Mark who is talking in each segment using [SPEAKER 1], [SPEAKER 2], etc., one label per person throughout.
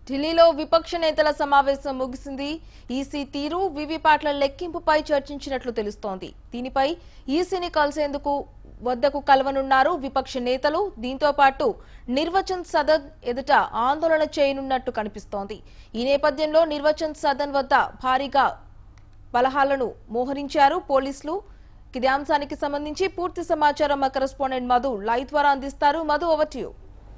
[SPEAKER 1] ఢిల్లీలో విపక్ష నేతల సమావేశం ముగిసింది ఈసీ తీరు వివిపాట్ల లెక్కింపుపై చర్చించినట్లు తెలుస్తోంది దీనిపై ఈసీని కలిసేందుకు వద్దకు కలవనున్నారు విపక్ష నేతలు దీంతో పాటు నిర్వచన్ సదన్ ఎదుట ఆందోళన చేయనున్నట్టు కనిపిస్తోంది ఈ నేపథ్యంలో నిర్వచన్ సదన్ వద్ద భారీగా బలహాలను మోహరించారు పోలీసులు ఇదే అంశానికి సంబంధించి పూర్తి సమాచారం మా కరెస్పాండెంట్ మధు లైవ్ ద్వారా అందిస్తారు Madhu over to you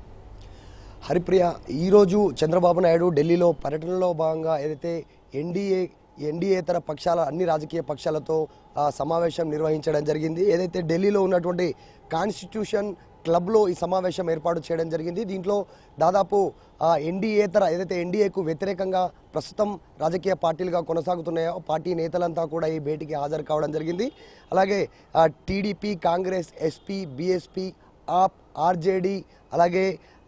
[SPEAKER 2] Haripriya ఈరోజు చంద్రబాబు నాయుడు ఢిల్లీలో పర్యటనలో భాగంగా ఏదైతే ఎన్డీఏ ఎన్డీఏతర పక్షాల అన్ని రాజకీయ పక్షాలతో ఆ, సమావేశం నిర్వహించడం జరిగింది ఏదైతే ఢిల్లీలో ఉన్నటువంటి కాన్స్టిట్యూషన్ క్లబ్లో ఈ సమావేశం ఏర్పాటు చేయడం జరిగింది దీంట్లో దాదాపు ఆ, ఎన్డీఏతర ఏదైతే ఎన్డీఏకు వ్యతిరేకంగా ప్రస్తుతం రాజకీయ పార్టీలుగా కొనసాగుతున్నాయో పార్టీ నేతలంతా కూడా ఈ భేటీకి హాజరు కావడం జరిగింది అలాగే ఆ, TDP Congress SP BSP AAP RJD అలాగే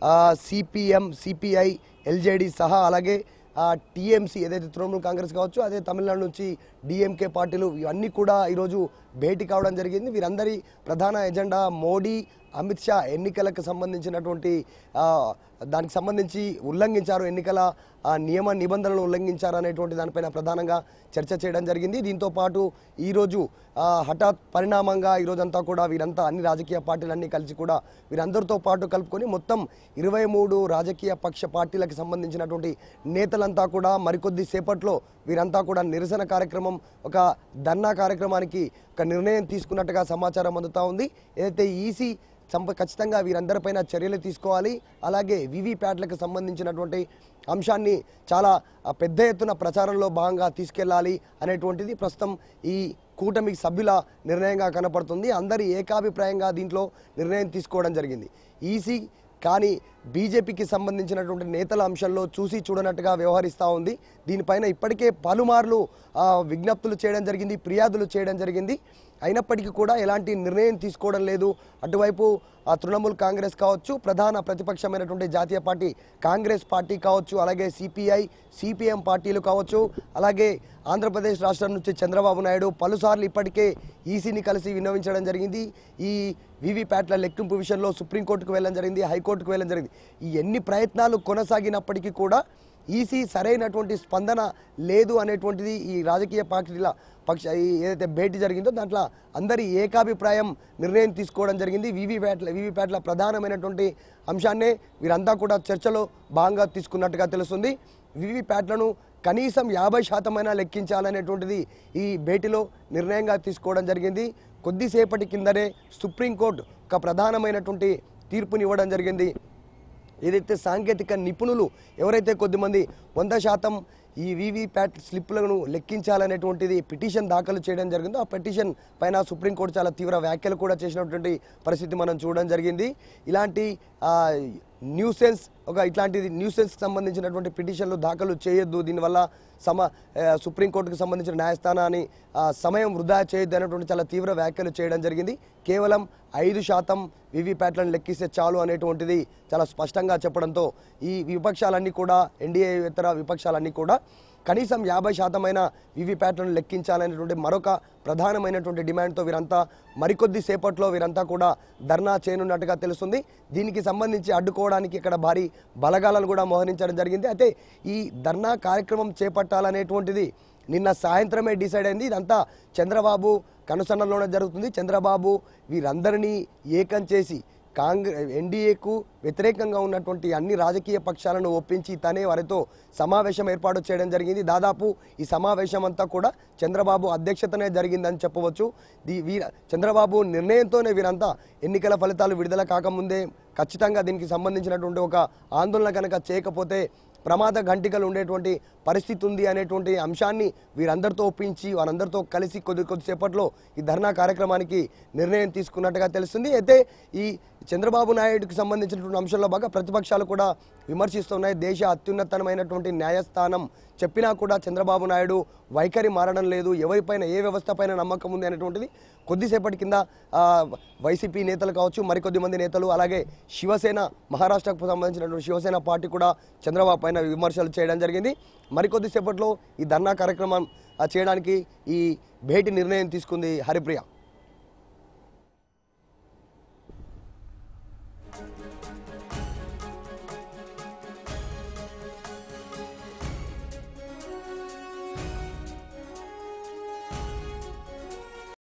[SPEAKER 2] సిపిఎం సిపిఐ ఎల్జేడి సహా అలాగే టీఎంసీ ఏదైతే తృణమూల్ కాంగ్రెస్ కావచ్చు అదే తమిళనాడు నుంచి డిఎంకే పార్టీలు ఇవన్నీ కూడా ఈరోజు భేటీ కావడం జరిగింది వీరందరి ప్రధాన ఎజెండా మోడీ అమిత్ షా ఎన్నికలకు సంబంధించినటువంటి ఆ, దానికి సంబంధించి ఉల్లంఘించారు ఎన్నికల ఆ, నియమ నిబంధనలు ఉల్లంఘించారు అనేటువంటి దానిపైన ప్రధానంగా చర్చ చేయడం జరిగింది దీంతో పాటు ఈరోజు ఆ, హఠాత్ పరిణామంగా ఈరోజంతా కూడా వీరంతా అన్ని రాజకీయ పార్టీలన్నీ కలిసి కూడా వీరందరితో పాటు కలుపుకొని మొత్తం ఇరవై మూడు రాజకీయ పక్ష పార్టీలకు సంబంధించినటువంటి నేతలంతా కూడా మరికొద్ది సేపట్లో వీరంతా కూడా నిరసన కార్యక్రమం ఒక ధర్నా కార్యక్రమానికి ఒక నిర్ణయం తీసుకున్నట్టుగా సమాచారం అందుతా ఉంది ఏదైతే ఈసీ సంప ఖచ్చితంగా వీరందరిపైన చర్యలు తీసుకోవాలి అలాగే వివిప్యాట్లకు సంబంధించినటువంటి అంశాన్ని చాలా ఆ, పెద్ద ఎత్తున ప్రచారంలో భాగంగా తీసుకెళ్లాలి అనేటువంటిది ప్రస్తుతం ఈ కూటమి సభ్యుల నిర్ణయంగా కనపడుతుంది అందరి ఏకాభిప్రాయంగా దీంట్లో నిర్ణయం తీసుకోవడం జరిగింది ఈసీ కానీ బీజేపీకి సంబంధించినటువంటి నేతల అంశంలో చూసి చూడనట్టుగా వ్యవహరిస్తూ ఉంది దీనిపైన ఇప్పటికే పలుమార్లు ఆ, విజ్ఞప్తులు చేయడం జరిగింది ఫిర్యాదులు చేయడం జరిగింది అయినప్పటికీ కూడా ఎలాంటి నిర్ణయం తీసుకోవడం లేదు అటువైపు ఆ తృణమూల్ కాంగ్రెస్ కావచ్చు ప్రధాన ప్రతిపక్షమైనటువంటి జాతీయ పార్టీ కాంగ్రెస్ పార్టీ కావచ్చు అలాగే సిపిఐ సిపిఎం పార్టీలు కావచ్చు అలాగే ఆంధ్రప్రదేశ్ రాష్ట్రం నుంచి చంద్రబాబు నాయుడు పలుసార్లు ఇప్పటికే ఈసీని కలిసి విన్నవించడం జరిగింది ఈ వీవీప్యాట్ల లెక్కింపు విషయంలో సుప్రీంకోర్టుకు వెళ్ళడం జరిగింది హైకోర్టుకు వెళ్ళడం జరిగింది ఈ ఎన్ని ప్రయత్నాలు కొనసాగినప్పటికీ కూడా ఈసీ సరైనటువంటి స్పందన లేదు అనేటువంటిది ఈ రాజకీయ పార్టీల పక్ష ఈ ఏదైతే భేటీ జరిగిందో దాంట్లో అందరి ఏకాభిప్రాయం నిర్ణయం తీసుకోవడం జరిగింది వీవీప్యాట్ల వీవీప్యాట్ల ప్రధానమైనటువంటి అంశాన్నే వీరంతా కూడా చర్చలో భాగంగా తీసుకున్నట్టుగా తెలుస్తుంది వీవీప్యాట్లను కనీసం యాభై శాతమైనా లెక్కించాలనేటువంటిది ఈ భేటీలో నిర్ణయంగా తీసుకోవడం జరిగింది కొద్దిసేపటి కిందనే సుప్రీంకోర్టు ఒక ప్రధానమైనటువంటి తీర్పునివ్వడం జరిగింది ఏదైతే సాంకేతిక నిపుణులు ఎవరైతే కొద్దిమంది వంద శాతం ఈ వీవీప్యాట్ స్లిప్లను లెక్కించాలనేటువంటిది పిటిషన్ దాఖలు చేయడం జరిగిందో ఆ పిటిషన్ పైన సుప్రీంకోర్టు చాలా తీవ్ర వ్యాఖ్యలు కూడా చేసినటువంటి పరిస్థితి మనం చూడడం జరిగింది ఇలాంటి న్యూసెన్స్ ఒక ఇట్లాంటిది న్యూసెన్స్కి సంబంధించినటువంటి పిటిషన్లు దాఖలు చేయొద్దు దీనివల్ల సమ ఆ, సుప్రీంకోర్టుకు సంబంధించిన న్యాయస్థానాన్ని ఆ, సమయం వృధా చేయొద్దు అనేటువంటి చాలా తీవ్ర వ్యాఖ్యలు చేయడం జరిగింది కేవలం ఐదు శాతం వీవీప్యాట్లను లెక్కిస్తే చాలు అనేటువంటిది చాలా స్పష్టంగా చెప్పడంతో ఈ విపక్షాలన్నీ కూడా ఎన్డీఏ ఇతర విపక్షాలన్నీ కూడా కనీసం యాభై శాతమైన వీవీప్యాట్లను లెక్కించాలనేటువంటి మరొక ప్రధానమైనటువంటి డిమాండ్తో వీరంతా మరికొద్ది సేపట్లో వీరంతా కూడా ధర్నా చేయనున్నట్టుగా తెలుస్తుంది దీనికి సంబంధించి అడ్డుకోవడానికి ఇక్కడ భారీ బలగాలను కూడా మోహరించడం జరిగింది అయితే ఈ ధర్నా కార్యక్రమం చేపట్టాలనేటువంటిది నిన్న సాయంత్రమే డిసైడ్ అయింది ఇదంతా చంద్రబాబు కనుసన్నల్లోనే జరుగుతుంది చంద్రబాబు వీరందరినీ ఏకం చేసి కాంగ్రెస్ ఎన్డీఏకు వ్యతిరేకంగా ఉన్నటువంటి అన్ని రాజకీయ పక్షాలను ఒప్పించి తనే వారితో సమావేశం ఏర్పాటు చేయడం జరిగింది దాదాపు ఈ సమావేశం అంతా కూడా చంద్రబాబు అధ్యక్షతనే జరిగిందని చెప్పవచ్చు దీ వీర చంద్రబాబు నిర్ణయంతోనే వీరంతా ఎన్నికల ఫలితాలు విడుదల కాకముందే ఖచ్చితంగా దీనికి సంబంధించినటువంటి ఒక ఆందోళన కనుక చేయకపోతే ప్రమాద గంటికలు ఉండేటువంటి పరిస్థితి ఉంది అనేటువంటి అంశాన్ని వీరందరితో ఒప్పించి వారందరితో కలిసి కొద్ది కొద్దిసేపట్లో ఈ ధర్నా కార్యక్రమానికి నిర్ణయం తీసుకున్నట్టుగా తెలుస్తుంది అయితే ఈ చంద్రబాబు నాయుడుకి సంబంధించినటువంటి అంశంలో బాగా ప్రతిపక్షాలు కూడా విమర్శిస్తున్నాయి దేశ అత్యున్నతమైనటువంటి న్యాయస్థానం చెప్పినా కూడా చంద్రబాబు నాయుడు వైఖరి మారడం లేదు ఎవరిపైన ఏ వ్యవస్థ పైన నమ్మకం ఉంది అనేటువంటిది కొద్దిసేపటి కింద ఆ, వైసీపీ నేతలు కావచ్చు మరికొద్ది మంది నేతలు అలాగే శివసేన మహారాష్ట్రకు సంబంధించినటువంటి శివసేన పార్టీ కూడా చంద్రబాబు పైన విమర్శలు చేయడం జరిగింది మరికొద్దిసేపట్లో ఈ ధర్నా కార్యక్రమం ఆ, చేయడానికి ఈ భేటీ నిర్ణయం తీసుకుంది హరిప్రియ